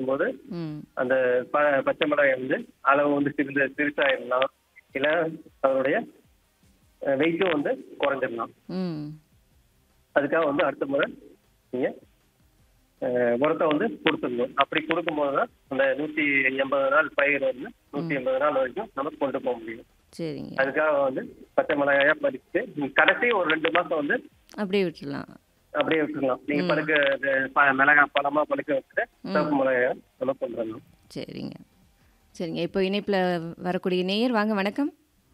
கொடுக்கும்போது ம் அந்த ப பச்சை மிளகாய் வந்து அளவு வந்து சிறிது சிறுசாயிடலாம் இல்லை அதனுடைய வெயிட்டும் வந்து குறைஞ்சிடலாம் ம் அதுக்காக வந்து அடுத்த முறை நீங்கள் உரத்தை வந்து கொடுத்துடணும் அப்படி கொடுக்கும்போது தான் அந்த நூற்றி எண்பது நாள் பயிர் வந்து நூற்றி எண்பது நாள் வரைக்கும் நம்ம கொண்டு போக முடியும் சரிங்க அதுக்காக வந்து பச்சை மிளகாயா பறித்து கடைசி ஒரு ரெண்டு மாசம் வந்து அப்படியே விட்டுடலாம் அப்படியே விட்டுக்கலாம் நீங்க பழுக்க இது ப- மிளகாய் பழமா பழுக்க வச்சுட்டு சிவப்பு மிளகாயா நம்ம கொண்டு வரலாம் சரிங்க சரிங்க இப்போ இணைப்பில் வரக்கூடிய நேயர் வாங்க வணக்கம்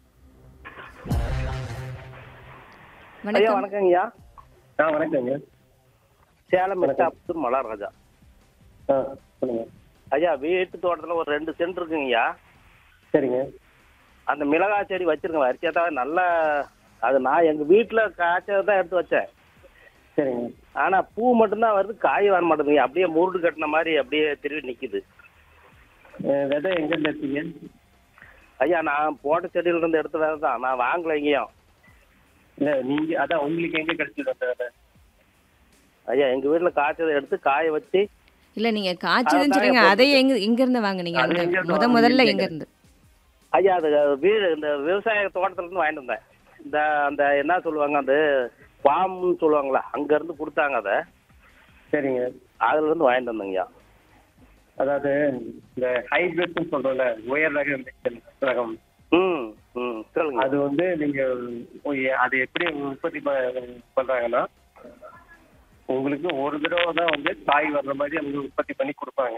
ஐயா வணக்கம் வணக்கங்கய்யா ஆ வணக்கங்க சேலம் மெட்டாப்ஸ் மலர்ராஜா ஆ சொல்லுங்க ஐயா வீட்டு தோட்டத்தில் ஒரு ரெண்டு சென்ட் இருக்குங்கய்யா சரிங்க அந்த மிளகாய் செடி வச்சிருக்கேன் வரிசையா நல்ல அது நான் எங்கள் வீட்டில் காய்ச்சதை தான் எடுத்து வச்சேன் சரிங்க ஆனால் பூ மட்டும்தான் வருது காய் வர மாட்டேங்குது அப்படியே முருடு கட்டின மாதிரி அப்படியே திரும்பி நிற்கிது அஹ் விதை எங்க இருந்து எடுத்தீங்க ஐயா நான் போட்ட செடியில இருந்து எடுத்த விதை தான் நான் வாங்கல எங்கேயும் இல்ல நீங்க அதான் உங்களுக்கு எங்க கிடைச்சது அந்த விதை ஐயா எங்கள் வீட்டில் காய்ச்சதை எடுத்து காய வச்சு இல்லை நீங்கள் காய்ச்சதுன்னு அதான் சொல்றீங்க போட்டு- அதை எங்க எங்கேருந்து வாங்குனீங்க அது அந்த எங்க இருந்து முத வாங்குனீங்க? முதல்ல எங்க எங்கேருந்து ஐயா அது வீடு இந்த விவசாய தோட்டத்துலேருந்து வாங்கிட்டு வந்தேன் இந்த அந்த என்ன சொல்லுவாங்க அந்த ஃபார்ம்னு சொல்லுவாங்களா அங்கேருந்து கொடுத்தாங்க அதை சரிங்க அதுலேருந்து வாங்கிட்டு வந்தேங்கய்யா அதாவது இந்த ஹைபிரிட்னு சொல்றோம்ல உயர் ரக விளைச்சல் ரகம் ம் ம் சொல்லுங்க அது வந்து நீங்க போய் அது எப்படி உற்பத்தி ப- பண்றாங்கன்னா உங்களுக்கு ஒரு தடவை தான் வந்து காய் வர்ற மாதிரி அவங்க உற்பத்தி பண்ணி கொடுப்பாங்க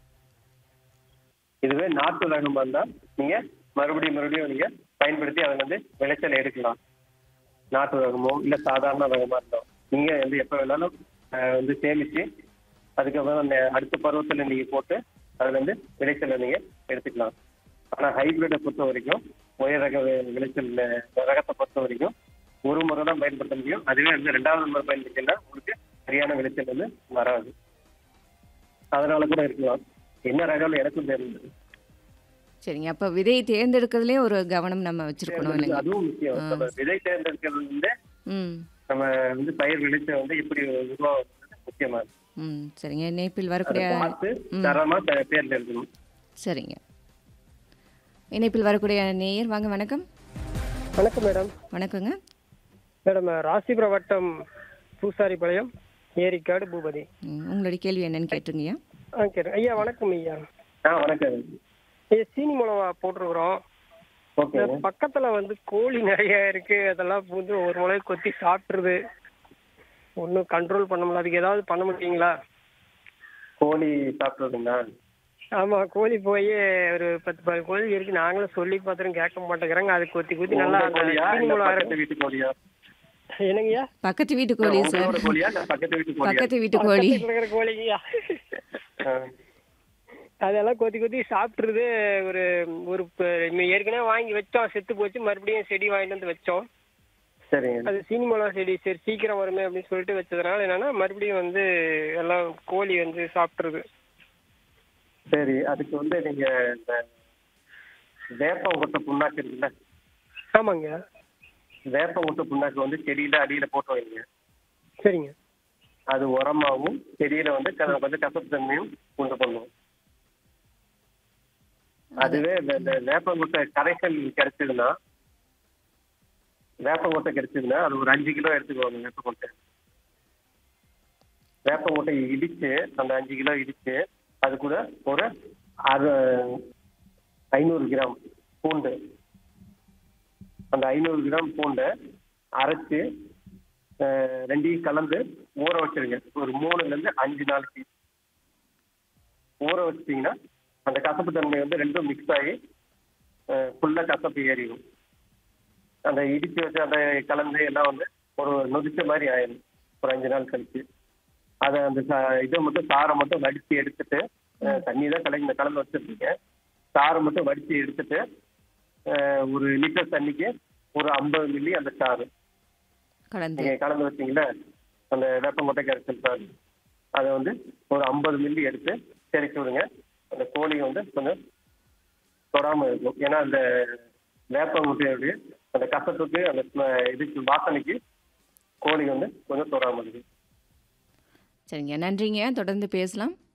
இதுவே நாட்டு ரகமா இருந்தா நீங்க மறுபடியும் மறுபடியும் நீங்க பயன்படுத்தி அதை வந்து விளைச்சல் எடுக்கலாம் நாட்டு ரகமோ இல்ல சாதாரண ரகமா இருந்தோம் நீங்க வந்து எப்ப வேணாலும் அஹ், வந்து சேமிச்சு அதுக்கப்புறம் அந்த அடுத்த பருவத்துல நீங்க போட்டு அதுல இருந்து விளைச்சலை நீங்க எடுத்துக்கலாம் ஆனா ஹைபிரிட்டை பொறுத்த வரைக்கும் உயர் ரக வி- விளைச்சல் ரகத்தை பொறுத்த வரைக்கும் ஒரு முறை தான் பயன்படுத்த முடியும் அதுவே வந்து ரெண்டாவது முறை பயன்படுத்தினா உங்களுக்கு சரியான விளைச்சல் வந்து வராது அதனால கூட இருக்கலாம் என்ன ரகம்னு எனக்கும் தெரியுது சரிங்க அப்போ விதையை தேர்ந்தெடுக்கிறதுலேயே ஒரு கவனம் நம்ம வச்சுருக்கணும் இல்லைங்க அதுவும் முக்கியம் நம்ம விதை தேர்ந்தெடுக்கிறது வந்து ம் நம்ம வந்து பயிர் விளைச்சல் வந்து எப்படி உருவாகுறது முக்கியமா இருக்கு ம் சரிங்க இணைப்பில் அதை வரக்கூடிய பார்த்து தரமா தே- தேர்ந்தெடுக்கணும் சரிங்க இணைப்பில் வரக்கூடிய நேயர் வாங்க வணக்கம் வணக்கம் மேடம் வணக்கங்க மேடம் ராசிபுரம் வட்டம் பூசாரிபாளையம் ஏரிக்காடு பூபதி ம், உங்களுடைய கேள்வி என்னன்னு கேட்டுருங்கய்யா ஆ கேட்டேன் ஐயா வணக்கம் ஐயா ஆ வணக்கம் ஐயா சீனி மிளகா போட்டிருக்கிறோம் ஓகே இந்த பக்கத்துல வந்து கோழி நிறைய இருக்கு அதெல்லாம் வந்து ஒரு மிளகு கொத்தி சாப்பிட்ருது ஒன்றும் கண்ட்ரோல் பண்ண முடியல அதுக்கு ஏதாவது பண்ண முடியுங்களா கோழி சாப்பிட்றதுங்களா ஆமா கோழி போய் ஒரு பத்து பதினஞ்சு கோழி இருக்கு நாங்களும் சொல்லி பார்த்துரும் கேட்க மாட்டேங்கிறாங்க அது கொத்தி கொத்தி நல்லா உங்க அந்த கோழியா சீனி இல்ல மிளகா பக்கத்து இருக்கு வீட்டு கோழியா என்னங்கய்யா பக்கத்து வீட்டு கோழி சார் உங்களோட கோழியா இல்ல பக்கத்து வீட்டு கோழியா பக்கத்து வீட்டு கோழி பக்கத்துல இருக்கிற கோழிங்கய்யா ஆ. அதெல்லாம் கொத்தி கொத்தி சாப்பிட்ருது ஒரு ஒரு ப- நம்ம ஏற்கனவே வாங்கி வச்சோம் செத்து போச்சு மறுபடியும் செடி வாங்கிட்டு வந்து வச்சோம் சரிங்க அது சீனி மிளகா செடி சரி சீக்கிரம் வருமே அப்படின்னு சொல்லிட்டு வச்சதுனால என்னன்னா மறுபடியும் வந்து எல்லாம் கோழி வந்து சாப்பிட்ருது சரி அதுக்கு வந்து நீங்க இந்த வேப்பம் கொட்டை புண்ணாக்கு இருக்குல்ல ஆமாங்க வேப்பம் கொட்டை புண்ணாக்கு வந்து செடியில அடியில போட்டு வைங்க சரிங்க அது உரமாவும் செடியில வந்து க- கொஞ்சம் கசப்பு தன்மையும் உண்டு பண்ணும் அதுவே இந்த இந்த வேப்பங்கொட்டை கரைசல் கிடைச்சதுன்னா வேப்பங்கொட்டை கிடைச்சதுன்னா அது ஒரு அஞ்சு கிலோ எடுத்துக்கோங்க வேப்பங்கொட்டை வேப்பங்கொட்டையை இடிச்சு அந்த அஞ்சு கிலோ இடிச்சு அது கூட ஒரு அறு ஐநூறு கிராம் பூண்டு அந்த ஐநூறு கிராம் பூண்டை அரைச்சு அஹ், ரெண்டையும் கலந்து ஊற வச்சிருங்க ஒரு மூணுல இருந்து அஞ்சு நாளைக்கு ஊற வச்சிட்டீங்கன்னா அந்த கசப்பு தன்மை வந்து ரெண்டும் மிக்ஸ் ஆகி ஃபுல்லா கசப்பு ஏறிடும் அந்த இடிச்சு வச்சு அந்த கலந்து எல்லாம் வந்து ஒரு நொதிச்ச மாதிரி ஆயிடும் ஒரு அஞ்சு நாள் கழிச்சு அதை அந்த சா- இதை மட்டும் சாரை மட்டும் வடிச்சு எடுத்துட்டு அஹ், தண்ணி தான் கலந்து கலந்து வச்சிருக்கீங்க சாரை மட்டும் வடிச்சு எடுத்துட்டு அஹ், ஒரு லிட்டர் தண்ணிக்கு ஒரு ஐம்பது மில்லி அந்த சாறு கலந்து நீங்க கலந்து வச்சீங்களா அந்த வேப்பங்கொட்டை கரைசல் சாறு அதை வந்து ஒரு ஐம்பது மில்லி எடுத்து தெளிச்சு விடுங்க அந்த கோழி வந்து கொஞ்சம் தொடாம இருக்கும் ஏன்னா அந்த வேப்பங்கொட்டையுடைய அந்த கசப்புக்கு அந்த ஸ்ம- இதுக்கு வாசனைக்கு கோழி வந்து கொஞ்சம் தொடாம இருக்கும் சரிங்க நன்றிங்க தொடர்ந்து பேசலாம்